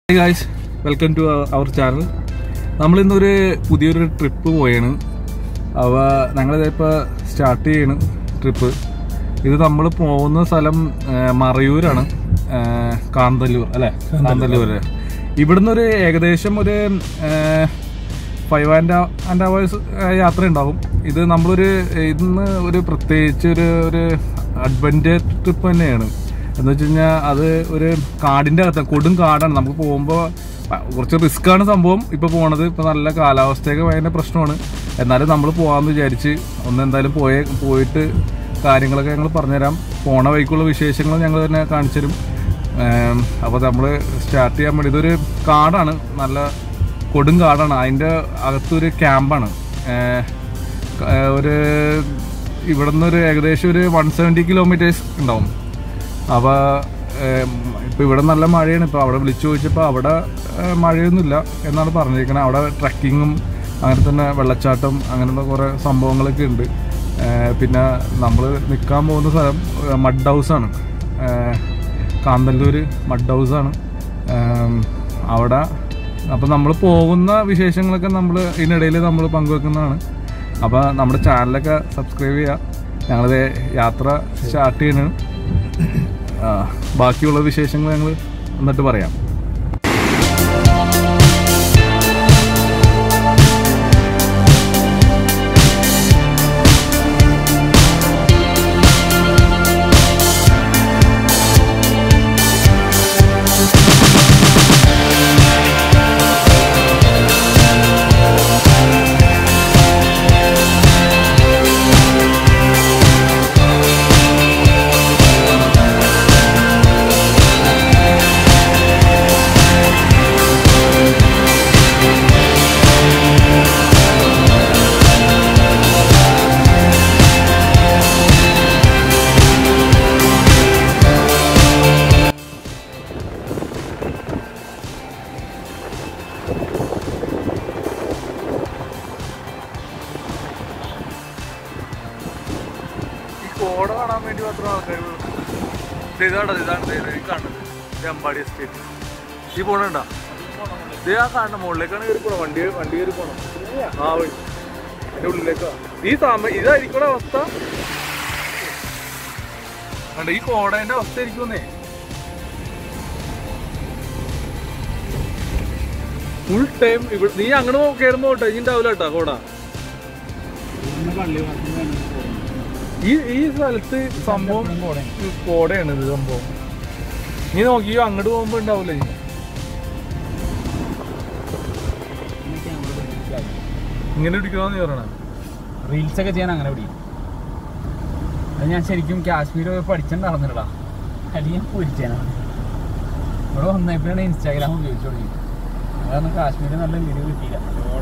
Guys welcome to our channel നമ്മളിന്നൊരു പുതിയൊരു trip പോയാണ് അവ ഞങ്ങളിതിപ്പോൾ സ്റ്റാർട്ട് ചെയ്യണ് ട്രിപ്പ് ഇത് നമ്മൾ പോകുന്ന സ്ഥലം ആ, മറയൂരാണ് ആ, കാന്തല്ലൂർ അല്ലേ കാന്തല്ലൂർ ഇവിടുന്ന് ഒരു ഏകദേശം ഒരു ഫൈവ് ആൻഡ് ആൻഡ് അവേഴ്സ് യാത്ര ഉണ്ടാവും ഇത് നമ്മളൊരു ഇന്ന് ഒരു പ്രത്യേകിച്ച് ഒരു ഒരു അഡ്വഞ്ചർ ട്രിപ്പ് തന്നെയാണ് എന്ന് വെച്ച് കഴിഞ്ഞാൽ അത് ഒരു കാടിന്റെ അകത്ത് കൊടും കാടാണ് നമുക്ക് പോകുമ്പോൾ കുറച്ച് റിസ്ക് ആണ് സംഭവം ഇപ്പൊ പോണത് ഇപ്പൊ നല്ല കാലാവസ്ഥയൊക്കെ ഭയങ്കര പ്രശ്നമാണ് എന്നാലും നമ്മൾ പോകാമെന്ന് വിചാരിച്ച് ഒന്ന് എന്തായാലും പോയ പോയിട്ട് കാര്യങ്ങളൊക്കെ ഞങ്ങൾ പറഞ്ഞുതരാം പോണ വഴിക്കുള്ള വിശേഷങ്ങൾ ഞങ്ങൾ തന്നെ കാണിച്ചു തരും അപ്പോൾ നമ്മൾ സ്റ്റാർട്ട് ചെയ്യാൻ വേണ്ടി ഇതൊരു കാടാണ് നല്ല കൊടും കാടാണ് അതിൻ്റെ അകത്തൊരു ക്യാമ്പാണ് ഒരു ഇവിടുന്ന് ഒരു ഏകദേശം ഒരു വൺ സെവൻറ്റി കിലോമീറ്റേഴ്സ് ഉണ്ടാവും അപ്പോൾ ഇപ്പോൾ ഇവിടെ നല്ല മഴയാണ് ഇപ്പോൾ അവിടെ വിളിച്ചു ചോദിച്ചപ്പോൾ അവിടെ ഏഹ്, മഴയൊന്നുമില്ല എന്നാണ് പറഞ്ഞിരിക്കുന്നത് അവിടെ ട്രക്കിങ്ങും അങ്ങനെ തന്നെ വെള്ളച്ചാട്ടം അങ്ങനെയുള്ള കുറേ സംഭവങ്ങളൊക്കെ ഉണ്ട് ഏഹ്, പിന്നെ നമ്മൾ നിൽക്കാൻ പോകുന്ന സ്ഥലം ഏഹ്, മഡ് ഹൗസാണ് ഏഹ്, കാന്തല്ലൂർ മഡ് ഹൗസാണ് ഏഹ്, അവിടെ അപ്പം നമ്മൾ പോകുന്ന വിശേഷങ്ങളൊക്കെ നമ്മൾ ഇതിനിടയിൽ നമ്മൾ പങ്കുവെക്കുന്നതാണ് അപ്പോൾ നമ്മുടെ ചാനലൊക്കെ സബ്സ്ക്രൈബ് ചെയ്യുക ഞങ്ങളത് യാത്ര സ്റ്റാർട്ട് ചെയ്യുന്നതാണ് ആ, ബാക്കിയുള്ള വിശേഷങ്ങൾ ഞങ്ങൾ എന്നിട്ട് പറയാം ഈ കോട കാണാൻ വേണ്ടി മാത്രം ആൾക്കാർ ഇതാണ് ഇതാണ് ഈ കാണുന്നത് ഇത് അമ്പാടി എസ്റ്റേറ്റ് ഈ പോണണ്ട ഇത് ആ കാണുന്ന മുകളിലേക്കാണ് കയറി പോണം വണ്ടി വണ്ടി കയറി പോണം ആ വഴി അതിന്റെ ഉള്ളിലേക്കാ ഈ താമ ഇതായിരിക്കും അവസ്ഥ കണ്ട ഈ കോടേന്റെ അവസ്ഥ ആയിരിക്കുന്നേ ഫുൾ ടൈം ഇവിടെ നീ അങ്ങനെ കയറുമ്പോ കേട്ടോ ഇനി ഉണ്ടാവില്ല കേട്ടോ കോട ഈ ഈ സ്ഥലത്ത് സംഭവം കോടയാണ് ഇത് സംഭവം നീ നോക്കിയോ അങ്ങോട്ട് പോകുമ്പോ ഉണ്ടാവില്ല ഇനി ഇങ്ങനെ പിടിക്കണമെന്ന് പറയണ റീൽസ് ഒക്കെ ചെയ്യാൻ അങ്ങനെ പിടിക്കും അത് ഞാൻ ശരിക്കും കാശ്മീർ പോയി പഠിച്ചിട്ടുണ്ടായിരുന്നില്ലടാ അല്ലെങ്കിൽ ഞാൻ പൊരിച്ചേനാ ഇവിടെ വന്നപ്പോഴാണ് ഇൻസ്റ്റാഗ്രാം ഉപയോഗിച്ചു തുടങ്ങി അതാണ് കാശ്മീരിൽ നല്ല വീഡിയോ കിട്ടിയില്ല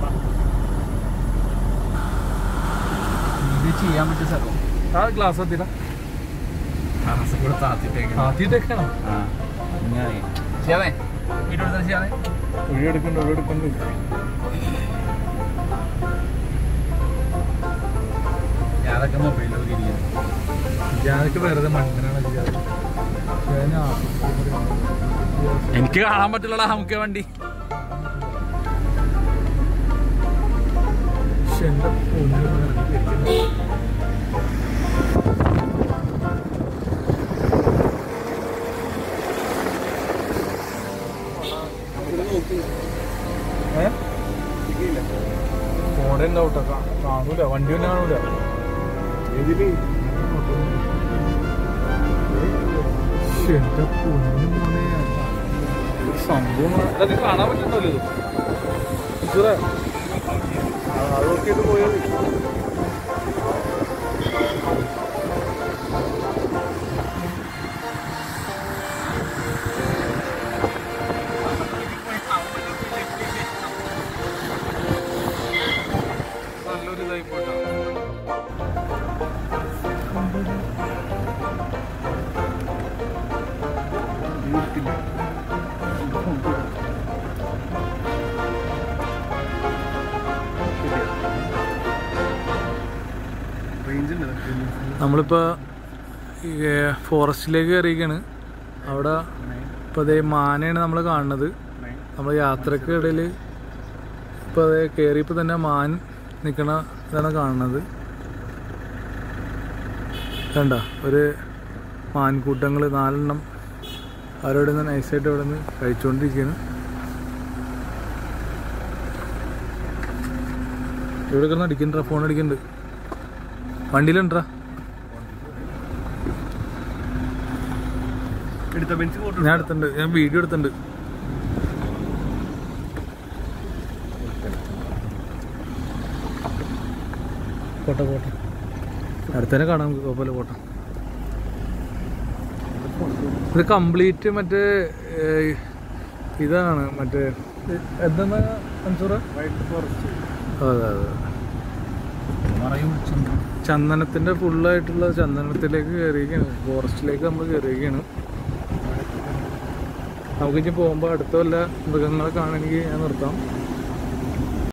ഇത് ചെയ്യാൻ പറ്റിയ സ്ഥലം ആ ഗ്ലാസ് എത്തിടാ കൂടെ താത്തിട്ടേക്ക് ആദ്യത്തേക്കാണോ ചെയ്യാതെ വീഡിയോ എടുത്താൽ ചെയ്യാതെ ഒഴിയെടുക്കണ്ട ഒഴിയെടുക്കണ്ട ഞാനൊക്കെ മൊബൈലിൽ ഇരിക്കുന്നത് ഞാനൊക്കെ വെറുതെ മണ്ണനാണ് ചെയ്യാറ് ഞാൻ എനിക്ക് കാണാൻ പറ്റില്ലടാ നമുക്ക് വണ്ടി പക്ഷെ എന്റെ പൊന്നു ഇറങ്ങി തിരിക്കുന്നു. ഏ? കോട ഉണ്ടാവും ട്ടോ. കാ- കാണൂല വണ്ടി ഒന്നും കാണൂല ശ്ശെ, എന്റെ പൊന്നു മോനെ. ഒരു സംഭവം അല്ല, ഇത് കാണാൻ പറ്റുന്നല്ലോ ഇത് ഇതുവരെ അത് നോക്കിയിട്ട് പോയാൽ മതി. നല്ലൊരു ഇതായി പോട്ടോ നമ്മളിപ്പോൾ ഫോറസ്റ്റിലേക്ക് കയറിയിരിക്കുകയാണ് അവിടെ ഇപ്പോൾ അതേ മാനയാണ് നമ്മൾ കാണുന്നത് നമ്മൾ യാത്രക്ക് ഇടയിൽ ഇപ്പോൾ അത് കയറിയപ്പോൾ തന്നെ മാൻ നിൽക്കണ ഇതാണ് കാണുന്നത് കണ്ട ഒരു മാൻകൂട്ടങ്ങൾ നാലെണ്ണം അവരോട് നിന്ന് നൈസായിട്ട് അവിടെ നിന്ന് കഴിച്ചുകൊണ്ടിരിക്കുകയാണ് ഇവിടെ കിടന്ന് അടിക്കണ്ടാ ഫോൺ അടിക്കണ്ട് വണ്ടിയിലുണ്ടാ എടുത്ത ബെഞ്ച് ഫോട്ടോ ഞാൻ എടുത്തിട്ടുണ്ട് ഞാൻ വീഡിയോ എടുത്തിട്ടുണ്ട് പോട്ടെ പോട്ടെ അടുത്തന്നെ കാണാം നമുക്ക് കുഴപ്പമില്ല പോട്ടെ ഇത് കംപ്ലീറ്റ് മറ്റേ ഏഹ്, ഇതാണ് മറ്റേ എന്താണ് മൻസൂറ വൈറ്റ് ഫോറസ്റ്റ് അതെ അതെ പറയും ചന്ദനത്തിന്റെ ഫുള്ളായിട്ടുള്ള ചന്ദനത്തിലേക്ക് കയറിയിരിക്കുകയാണ് ഫോറസ്റ്റിലേക്ക് നമ്മൾ കയറിയിരിക്കുകയാണ് നമുക്ക് ഇനി പോകുമ്പോൾ അടുത്ത വല്ല മൃഗങ്ങളെ കാണണമെങ്കിൽ ഞാൻ നിർത്താം